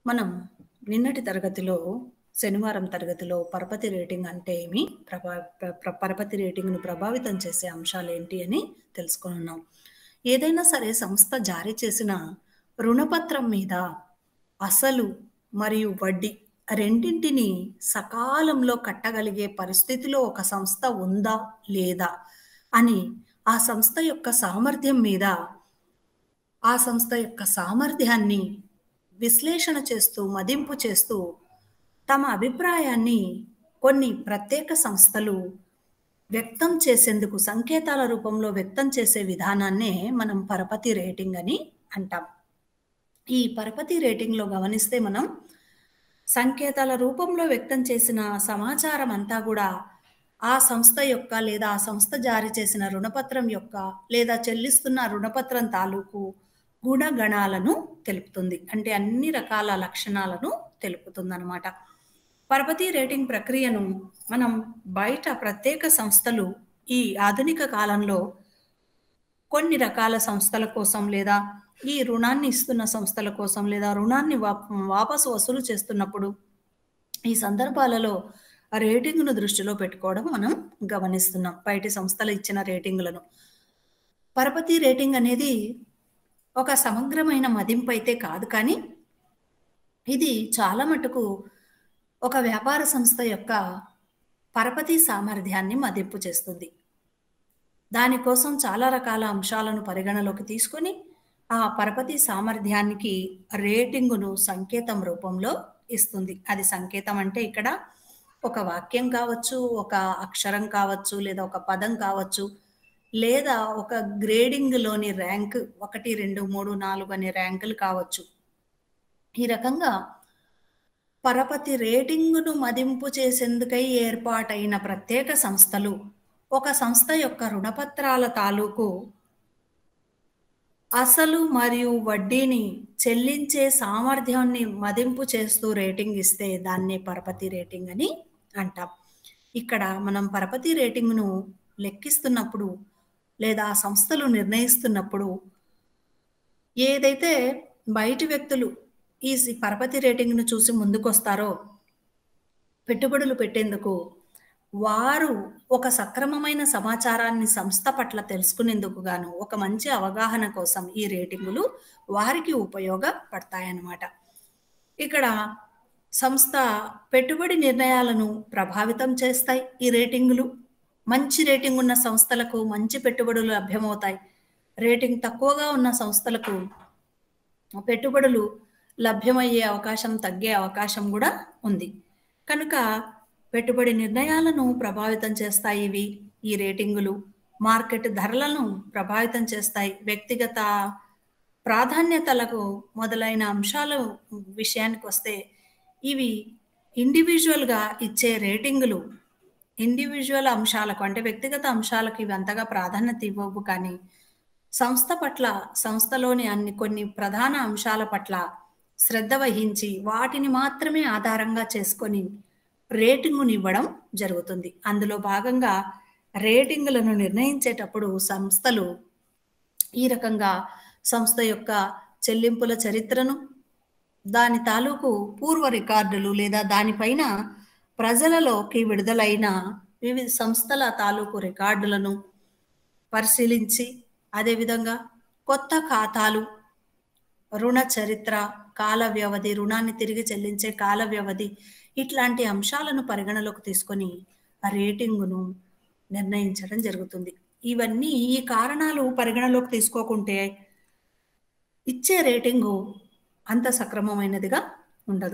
మనం నిన్నటి తరగతిలో శనివారం తరగతిలో పరపతి రేటింగ్ అంటే ఏమి? ప్రభా ప్ర ప్ర పరపతి రేటింగ్‌ను ప్రభావితం చేసే అంశాలేంటి అని తెలుసుకొనున్నాం. ఏదైనా సరే సంస్థ జారీ చేసిన రుణపత్రం మీద అసలు మరియు వడ్డీ రెండింటిని సకాలంలో కట్టగలిగే పరిస్థితిలో ఒక సంస్థ ఉందా? లేదా? అని ఆ సంస్థ యొక్క సామర్థ్యం మీద ఆ సంస్థ యొక్క సామర్థ్యాన్ని విశ్లేషణ చేస్తూ, మదింపు చేస్తూ తమ అభిప్రాయాన్ని కొన్ని ప్రత్యేక సంస్థలు వ్యక్తం చేసేందుకు సంకేతాల రూపంలో వ్యక్తం చేసే విధానాన్నే మనం పరపతి రేటింగ్ అని అంటాం. ఈ పరపతి రేటింగ్‌లో గమనిస్తే మనం సంకేతాల రూపంలో వ్యక్తం చేసిన సమాచారం అంతా గూడా ఆ సంస్థ యొక్క లేదా ఆ సంస్థ జారీ చేసిన రుణపత్రం యొక్క లేదా చెల్లిస్తున్న రుణపత్రం తాలూకు గుణగణాలను తెలుపుతుంది. అంటే అన్ని రకాల లక్షణాలను తెలుపుతుందనమాట. పరపతి రేటింగ్ ప్రక్రియను మనం బయట ప్రత్యేక సంస్థలు ఈ ఆధునిక కాలంలో కొన్ని రకాల సంస్థల కోసం లేదా ఈ రుణాన్ని ఇస్తున్న సంస్థల కోసం లేదా రుణాన్ని వాప్ వాపసు వసూలు చేస్తున్నప్పుడు ఈ సందర్భాలలో ఆ రేటింగ్‌ను దృష్టిలో పెట్టుకోవడం మనం గమనిస్తున్నాం. బయటి సంస్థలు ఇచ్చిన రేటింగులను. పరపతి రేటింగ్ అనేది ఒక సమగ్రమైన మదింపయితే కాదు కానీ ఇది చాలా మటుకు ఒక వ్యాపార సంస్థ యొక్క పరపతి సామర్థ్యాన్ని మదింపు చేస్తుంది. దాని కోసం చాలా రకాల అంశాలను పరిగణలోకి తీసుకొని ఆ పరపతి సామర్థ్యానికి రేటింగును సంకేతం రూపంలో ఇస్తుంది. అది సంకేతం అంటే ఇక్కడ ఒక వాక్యం కావచ్చు, ఒక అక్షరం కావచ్చు, లేదా ఒక పదం కావచ్చు, లేదా ఒక గ్రేడింగ్‌లోని ర్యాంక్ 1, 2, 3, 4 అనే ర్యాంకులు కావచ్చు. ఈ రకంగా పరపతి రేటింగును మదింపు చేసేందుకై ఏర్పాటైన ప్రత్యేక సంస్థలు ఒక సంస్థ యొక్క రుణపత్రాల తాలూకు అసలు మరియు వడ్డీని చెల్లించే సామర్థ్యాన్ని మదింపు చేస్తూ రేటింగ్ ఇస్తే దాన్నే పరపతి రేటింగ్ అని అంటాం. ఇక్కడ మనం పరపతి రేటింగ్‌ను లెక్కిస్తున్నప్పుడు లేదా ఆ సంస్థలు నిర్ణయిస్తున్నప్పుడు ఏదైతే బయటి వ్యక్తులు ఈ సి పరపతి రేటింగ్‌ను చూసి ముందుకొస్తారో పెట్టుబడులు పెట్టేందుకు వారు ఒక సక్రమమైన సమాచారాన్ని సంస్థ పట్ల తెలుసుకునేందుకు గాను ఒక మంచి అవగాహన కోసం ఈ రేటింగులు వారికి ఉపయోగపడతాయన్నమాట. ఇక్కడ సంస్థ పెట్టుబడి నిర్ణయాలను ప్రభావితం చేస్తాయి ఈ రేటింగులు. మంచి రేటింగ్ ఉన్న సంస్థలకు మంచి పెట్టుబడులు లభ్యమవుతాయి. రేటింగ్ తక్కువగా ఉన్న సంస్థలకు పెట్టుబడులు లభ్యమయ్యే అవకాశం, తగ్గే అవకాశం గూడా ఉంది. కనుక పెట్టుబడి నిర్ణయాలను ప్రభావితం చేస్తాయి ఇవి ఈ రేటింగులు. మార్కెట్ ధరలను ప్రభావితం చేస్తాయి. వ్యక్తిగత ప్రాధాన్యతలకు మొదలైన అంశాలు విషయానికొస్తే ఇవి ఇండివిడ్యువల్‌గా ఇచ్చే రేటింగులు ఇండివిడ్యువల్ అంశాలకు అంటే వ్యక్తిగత అంశాలకు ఇవి అంతగా ప్రాధాన్యత ఇవ్వవు కానీ సంస్థ పట్ల సంస్థలోని అన్ని కొన్ని ప్రధాన అంశాల పట్ల శ్రద్ధ వహించి వాటిని మాత్రమే ఆధారంగా చేసుకొని రేటింగునివ్వడం జరుగుతుంది. అందులో భాగంగా రేటింగులను నిర్ణయించేటప్పుడు సంస్థలు ఈ రకంగా సంస్థ యొక్క చెల్లింపుల చరిత్రను, దాని తాలూకు పూర్వ రికార్డులు లేదా దానిపైన ప్రజలలోకి విడుదలైన వివిధ సంస్థల తాలూకు రికార్డులను పరిశీలించి అదేవిధంగా కొత్త ఖాతాలు, రుణ చరిత్ర, కాల వ్యవధి, రుణాన్ని తిరిగి చెల్లించే కాల వ్యవధి ఇట్లాంటి అంశాలను పరిగణలోకి తీసుకొని ఆ రేటింగును నిర్ణయించడం జరుగుతుంది. ఇవన్నీ ఈ కారణాలు పరిగణలోకి తీసుకోకుంటే ఇచ్చే రేటింగు అంత సక్రమమైనదిగా ఉండదు.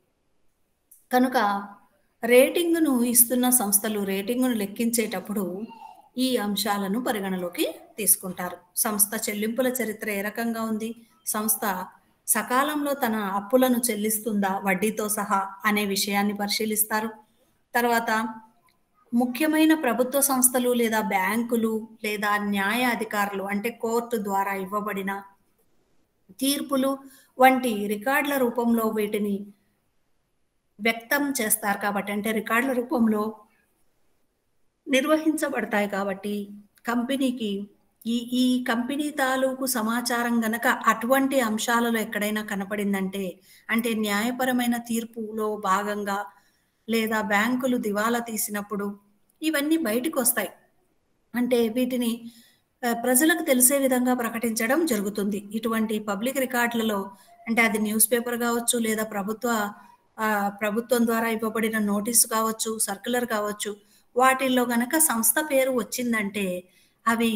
కనుక రేటింగును ఇస్తున్న సంస్థలు రేటింగును లెక్కించేటప్పుడు ఈ అంశాలను పరిగణలోకి తీసుకుంటారు. సంస్థ చెల్లింపుల చరిత్ర ఏ రకంగా ఉంది? సంస్థ సకాలంలో తన అప్పులను చెల్లిస్తుందా వడ్డీతో సహా అనే విషయాన్ని పరిశీలిస్తారు. తర్వాత ముఖ్యమైన ప్రభుత్వ సంస్థలు లేదా బ్యాంకులు లేదా న్యాయ అధికారులు అంటే కోర్టు ద్వారా ఇవ్వబడిన తీర్పులు వంటి రికార్డుల రూపంలో వీటిని వ్యక్తం చేస్తారు కాబట్టి అంటే రికార్డుల రూపంలో నిర్వహించబడతాయి కాబట్టి కంపెనీకి ఈ ఈ కంపెనీ తాలూకు సమాచారం గనక అటువంటి అంశాలలో ఎక్కడైనా కనపడిందంటే అంటే న్యాయపరమైన తీర్పులో భాగంగా లేదా బ్యాంకులు దివాలా తీసినప్పుడు ఇవన్నీ బయటికి వస్తాయి అంటే వీటిని ఆ, ప్రజలకు తెలిసే విధంగా ప్రకటించడం జరుగుతుంది ఇటువంటి పబ్లిక్ రికార్డులలో అంటే అది న్యూస్ పేపర్ కావచ్చు లేదా ప్రభుత్వ ఆ, ప్రభుత్వం ద్వారా ఇవ్వబడిన నోటీసు కావచ్చు సర్క్యులర్ కావచ్చు వాటిల్లో గనక సంస్థ పేరు వచ్చిందంటే అవి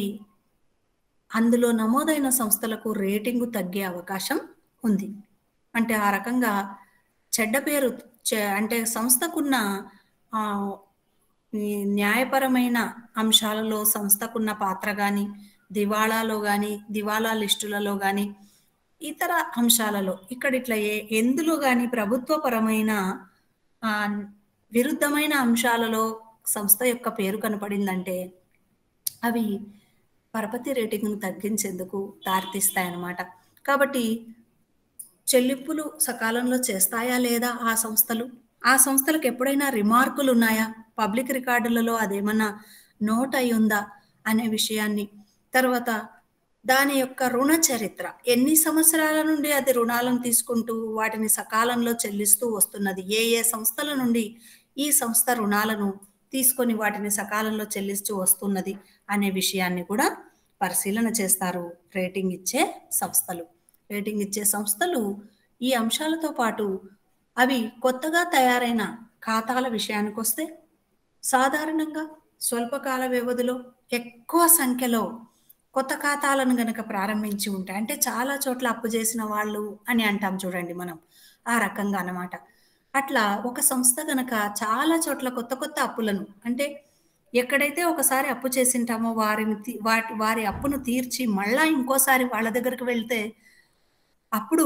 అందులో నమోదైన సంస్థలకు రేటింగు తగ్గే అవకాశం ఉంది అంటే ఆ రకంగా చెడ్డ పేరు చె- అంటే సంస్థకున్న ఆ, ఈ న్యాయపరమైన అంశాలలో సంస్థకున్న పాత్ర కానీ దివాళాలో కానీ దివాళా లిస్టులలో కానీ ఇతర అంశాలలో ఇక్కడ ఇట్లా ఏ ఎందులో కానీ ప్రభుత్వపరమైన ఆ, విరుద్ధమైన అంశాలలో సంస్థ యొక్క పేరు కనపడిందంటే అవి పరపతి రేటింగ్ను తగ్గించేందుకు దారితీస్తాయన్నమాట కాబట్టి చెల్లింపులు సకాలంలో చేస్తాయా లేదా ఆ సంస్థలు ఆ సంస్థలకు ఎప్పుడైనా రిమార్కులు ఉన్నాయా పబ్లిక్ రికార్డులలో అదేమన్నా నోట్ అయి ఉందా అనే విషయాన్ని తర్వాత దాని యొక్క రుణ చరిత్ర ఎన్ని సంవత్సరాల నుండి అది రుణాలను తీసుకుంటూ వాటిని సకాలంలో చెల్లిస్తూ వస్తున్నది ఏ ఏ సంస్థల నుండి ఈ సంస్థ రుణాలను తీసుకొని వాటిని సకాలంలో చెల్లిస్తూ వస్తున్నది అనే విషయాన్ని కూడా పరిశీలన చేస్తారు రేటింగ్ ఇచ్చే సంస్థలు రేటింగ్ ఇచ్చే సంస్థలు ఈ అంశాలతో పాటు అవి కొత్తగా తయారైన ఖాతాల విషయానికి వస్తే సాధారణంగా స్వల్పకాల వ్యవధిలో ఎక్కువ సంఖ్యలో కొత్త ఖాతాలను గనక ప్రారంభించి ఉంటాయి అంటే చాలా చోట్ల అప్పు చేసిన వాళ్ళు అని అంటాం చూడండి మనం ఆ రకంగా అన్నమాట అట్లా ఒక సంస్థ గనక చాలా చోట్ల కొత్త కొత్త అప్పులను అంటే ఎక్కడైతే ఒకసారి అప్పు చేసింటామో వారిని తీ- వాటి వారి అప్పును తీర్చి మళ్ళా ఇంకోసారి వాళ్ళ దగ్గరికి వెళ్తే అప్పుడు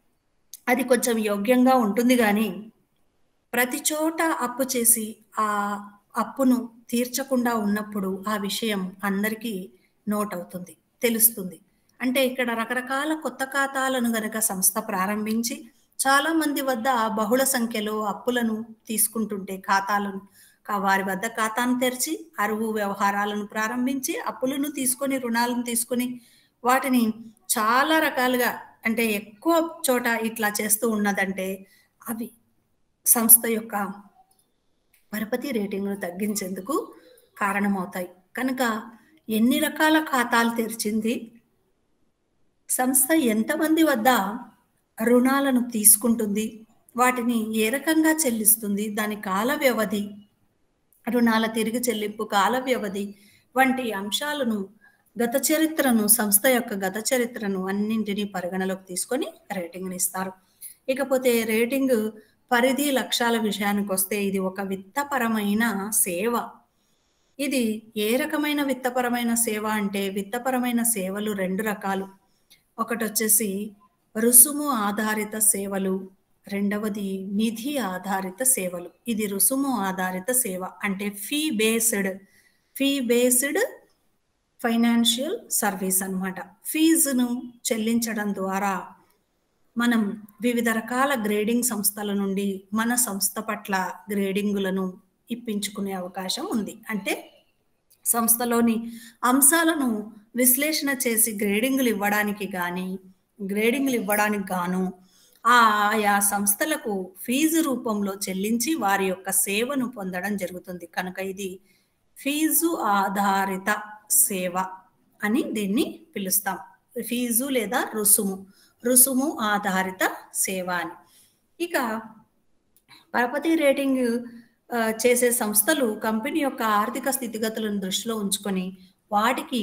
అది కొంచెం యోగ్యంగా ఉంటుంది కానీ ప్రతి చోట అప్పు చేసి ఆ అప్పును తీర్చకుండా ఉన్నప్పుడు ఆ విషయం అందరికీ నోట్ అవుతుంది తెలుస్తుంది అంటే ఇక్కడ రకరకాల కొత్త ఖాతాలను గనక సంస్థ ప్రారంభించి చాలా మంది వద్ద బహుళ సంఖ్యలో అప్పులను తీసుకుంటుంటే ఖాతాలను కా- వారి వద్ద ఖాతాను తెరిచి అరువు వ్యవహారాలను ప్రారంభించి అప్పులను తీసుకొని రుణాలను తీసుకొని వాటిని చాలా రకాలుగా అంటే ఎక్కువ చోట ఇట్లా చేస్తూ ఉన్నదంటే అవి సంస్థ యొక్క పరపతి రేటింగ్ను తగ్గించేందుకు కారణమవుతాయి కనుక ఎన్ని రకాల ఖాతాలు తెరిచింది సంస్థ ఎంతమంది వద్ద రుణాలను తీసుకుంటుంది వాటిని ఏ రకంగా చెల్లిస్తుంది దాని కాల వ్యవధి రుణాల తిరిగి చెల్లింపు కాల వ్యవధి వంటి అంశాలను గత చరిత్రను సంస్థ యొక్క గత చరిత్రను అన్నింటినీ పరిగణలోకి తీసుకొని రేటింగ్ని ఇస్తారు ఇకపోతే రేటింగ్ పరిధి లక్ష్యాల విషయానికి వస్తే ఇది ఒక విత్తపరమైన సేవ ఇది ఏ రకమైన విత్తపరమైన సేవ అంటే విత్తపరమైన సేవలు రెండు రకాలు ఒకటి వచ్చేసి రుసుము ఆధారిత సేవలు రెండవది నిధి ఆధారిత సేవలు ఇది రుసుము ఆధారిత సేవ అంటే fee based fee based financial service అన్నమాట ఫీజును చెల్లించడం ద్వారా మనం వివిధ రకాల గ్రేడింగ్ సంస్థల నుండి మన సంస్థ పట్ల గ్రేడింగులను ఇప్పించుకునే అవకాశం ఉంది అంటే సంస్థలోని అంశాలను విశ్లేషణ చేసి గ్రేడింగులు ఇవ్వడానికి కానీ గ్రేడింగులు ఇవ్వడానికి గాను ఆ ఆయా సంస్థలకు ఫీజు రూపంలో చెల్లించి వారి యొక్క సేవను పొందడం జరుగుతుంది కనుక ఇది ఫీజు ఆధారిత సేవ అని దీన్ని పిలుస్తాం ఫీజు లేదా రుసుము రుసుము ఆధారిత సేవ అని ఇక పరపతి రేటింగ్ ఆ, చేసే సంస్థలు కంపెనీ యొక్క ఆర్థిక స్థితిగతులను దృష్టిలో ఉంచుకొని వాటికి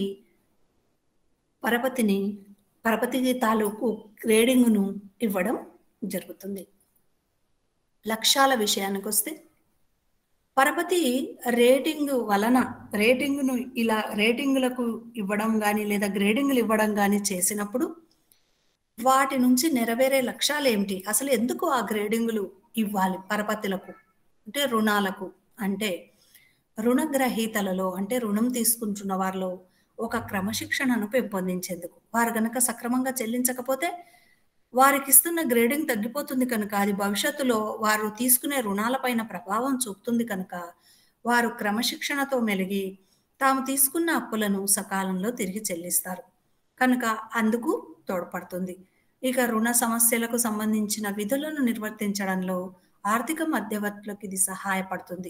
పరపతిని పరపతి తాలూకు గ్రేడింగ్ను ఇవ్వడం జరుగుతుంది లక్ష్యాల విషయానికి వస్తే పరపతి రేటింగ్ వలన రేటింగ్ను ఇలా రేటింగులకు ఇవ్వడం కానీ లేదా గ్రేడింగ్లు ఇవ్వడం కానీ చేసినప్పుడు వాటి నుంచి నెరవేరే లక్ష్యాలు ఏమిటి అసలు ఎందుకు ఆ గ్రేడింగులు ఇవ్వాలి పరపతులకు అంటే రుణాలకు అంటే రుణగ్రహీతలలో అంటే రుణం తీసుకుంటున్న వారిలో ఒక క్రమశిక్షణను పెంపొందించేందుకు వారు గనక సక్రమంగా చెల్లించకపోతే వారికి ఇస్తున్న గ్రేడింగ్ తగ్గిపోతుంది కనుక అది భవిష్యత్తులో వారు తీసుకునే రుణాలపైన ప్రభావం చూపుతుంది కనుక వారు క్రమశిక్షణతో మెలిగి తాము తీసుకున్న అప్పులను సకాలంలో తిరిగి చెల్లిస్తారు. కనుక అందుకు తోడ్పడుతుంది. ఇక రుణ సమస్యలకు సంబంధించిన విధులను నిర్వర్తించడంలో ఆర్థిక మధ్యవర్తులకు ఇది సహాయపడుతుంది.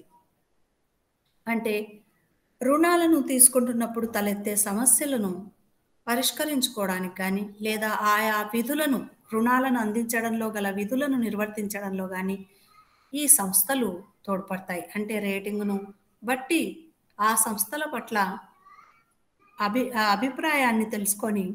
అంటే రుణాలను తీసుకుంటున్నప్పుడు తలెత్తే సమస్యలను పరిష్కరించుకోవడానికి గానీ, లేదా ఆయా విధులను రుణాలను అందించడంలో గల విధులను నిర్వర్తించడంలో గానీ, ఈ సంస్థలు తోడ్పడతాయి. అంటే రేటింగును బట్టి ఆ సంస్థల పట్ల అభి ఆహ్, అభిప్రాయాన్ని తెలుసుకొని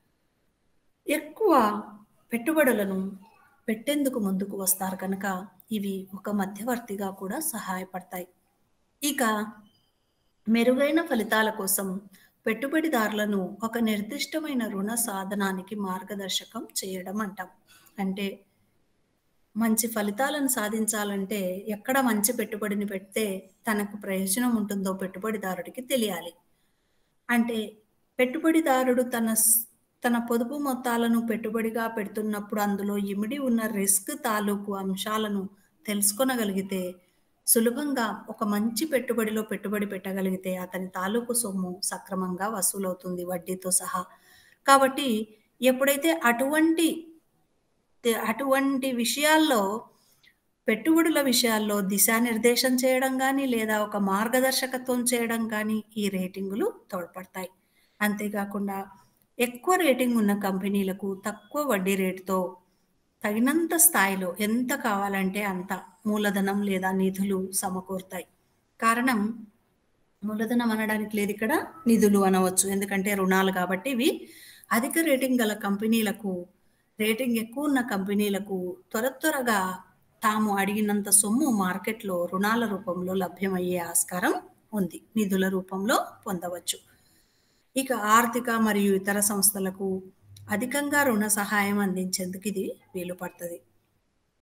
ఎక్కువ పెట్టుబడులను పెట్టేందుకు ముందుకు వస్తారు కనుక, ఇవి ఒక మధ్యవర్తిగా కూడా సహాయపడతాయి. ఇక మెరుగైన ఫలితాల కోసం పెట్టుబడిదారులను ఒక నిర్దిష్టమైన రుణ సాధనానికి మార్గదర్శకం చేయడం అంటాం. అంటే మంచి ఫలితాలను సాధించాలంటే ఎక్కడ మంచి పెట్టుబడిని పెడితే తనకు ప్రయోజనం ఉంటుందో పెట్టుబడిదారుడికి తెలియాలి. అంటే పెట్టుబడిదారుడు తన స్ తన పొదుపు మొత్తాలను పెట్టుబడిగా పెడుతున్నప్పుడు అందులో ఇమిడి ఉన్న రిస్క్ తాలూకు అంశాలను తెలుసుకొనగలిగితే, సులభంగా ఒక మంచి పెట్టుబడిలో పెట్టుబడి పెట్టగలిగితే అతని తాలూకు సొమ్ము సక్రమంగా వసూలవుతుంది వడ్డీతో సహా. కాబట్టి ఎప్పుడైతే అటువంటి తె అటువంటి విషయాల్లో పెట్టుబడుల విషయాల్లో దిశానిర్దేశం చేయడం గానీ, లేదా ఒక మార్గదర్శకత్వం చేయడం గానీ ఈ రేటింగులు తోడ్పడతాయి. అంతేకాకుండా ఎక్కువ రేటింగ్ ఉన్న కంపెనీలకు తక్కువ వడ్డీ రేటుతో తగినంత స్థాయిలో ఎంత కావాలంటే అంత మూలధనం లేదా నిధులు సమకూరుతాయి. కారణం మూలధనం అనడానికి లేదిక్కడ నిధులు అనవచ్చు. ఎందుకంటే రుణాలు కాబట్టి ఇవి అధిక రేటింగ్ గల కంపెనీలకు రేటింగ్ ఎక్కువున్న కంపెనీలకు త్వర త్వరగా తాము అడిగినంత సొమ్ము మార్కెట్‌లో రుణాల రూపంలో లభ్యమయ్యే ఆస్కారం ఉంది. నిధుల రూపంలో పొందవచ్చు. ఇక ఆర్థిక మరియు ఇతర సంస్థలకు అధికంగా రుణ సహాయం అందించేందుకు ఇది వీలు పడతది.